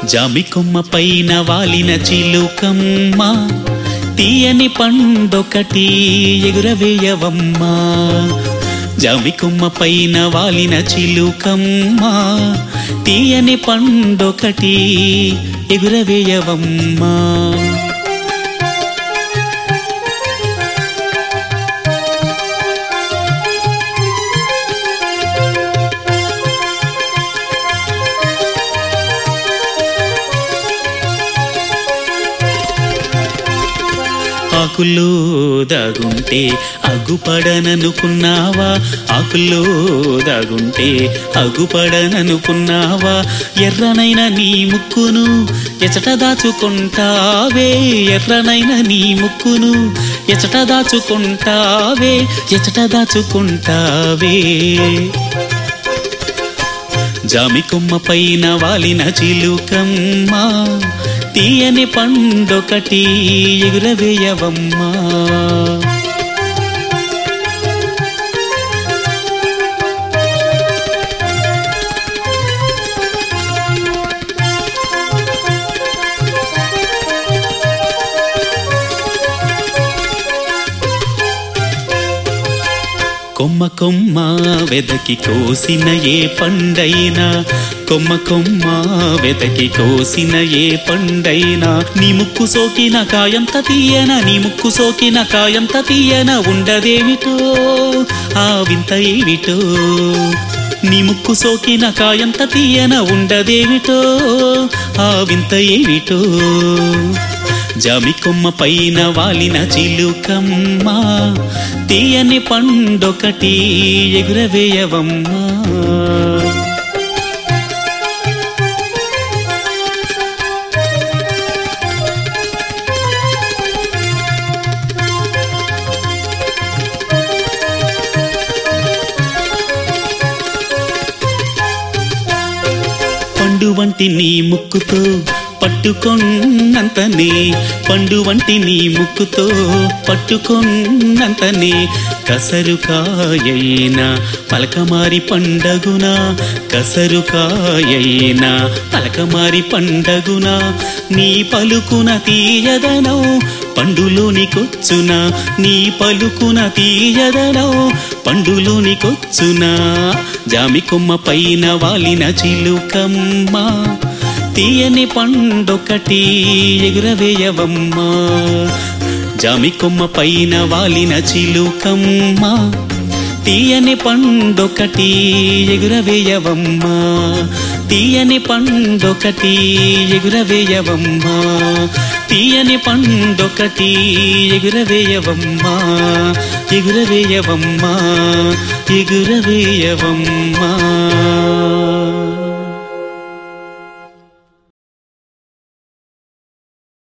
జామి కొమ్మ పైన వాలిన చిలుకమ్మ తీయని పండొకటి ఎగురవేయవమ్మా జామి కొమ్మ పైన వాలిన చిలుకమ్మ తీయని పండొకటి ఎగురవేయవమ్మా ఆకుల్లో దాగుంటే అగ్గుపడననుకున్నావా ఆకుల్లో దాగుంటే అగ్గుపడననుకున్నావా ఎర్రనైన నీ ముక్కును ఎచట దాచుకుంటావే ఎర్రనైన నీ ముక్కును ఎచట దాచుకుంటావే ఎచట దాచుకుంటావే జామి కొమ్మ పైన వాలిన చిలుకమ్మ తీయని పండొకటి ఎగురవేయవమ్మా కొమ్మ కొమ్మ వెదకి కోసిన ఏ పండైనా కొమ్మ కొమ్మ వెదకి కోసిన ఏ పండైనా నీ ముక్కు సోకిన కాయంత తీయన నీ ముక్కు సోకిన కాయంత తీయన ఉండదేమిటో ఆ వింత ఏమిటో నీ ముక్కు సోకిన కాయంత తీయన ఉండదేమిటో ఆ వింత ఏమిటో జామి కొమ్మ పైన వాలిన చిలుకమ్మ తీయని పండొకటి ఎగురవేయవమ్మా పండు వంటి నీ ముక్కుతో పట్టుకొన్నంతనే పండు వంటి నీ ముక్కుతో పట్టుకొన్నంతనే కసరు కాయైన పలకమారి పండగున కసరు కాయైన పలకమారి పండగున నీ పలుకున తీయదనో పండులోనికొచ్చున నీ పలుకున తీయదనో పండులోనికొచ్చున జామి కొమ్మ పైన వాలిన చిలుకమ్మ తీయని పండొకటి ఎగురవేయవమ్మా జామి కొమ్మ పైన వాలిన చిలుకమ్మ తీయని పండొకటి ఎగురవేయవమ్మా తీయని పండొకటి ఎగురవేయవమ్మా తీయని పండొకటి ఎగురవేయవమ్మా ఎగురవేయవమ్మా ఎగురవేయవమ్మా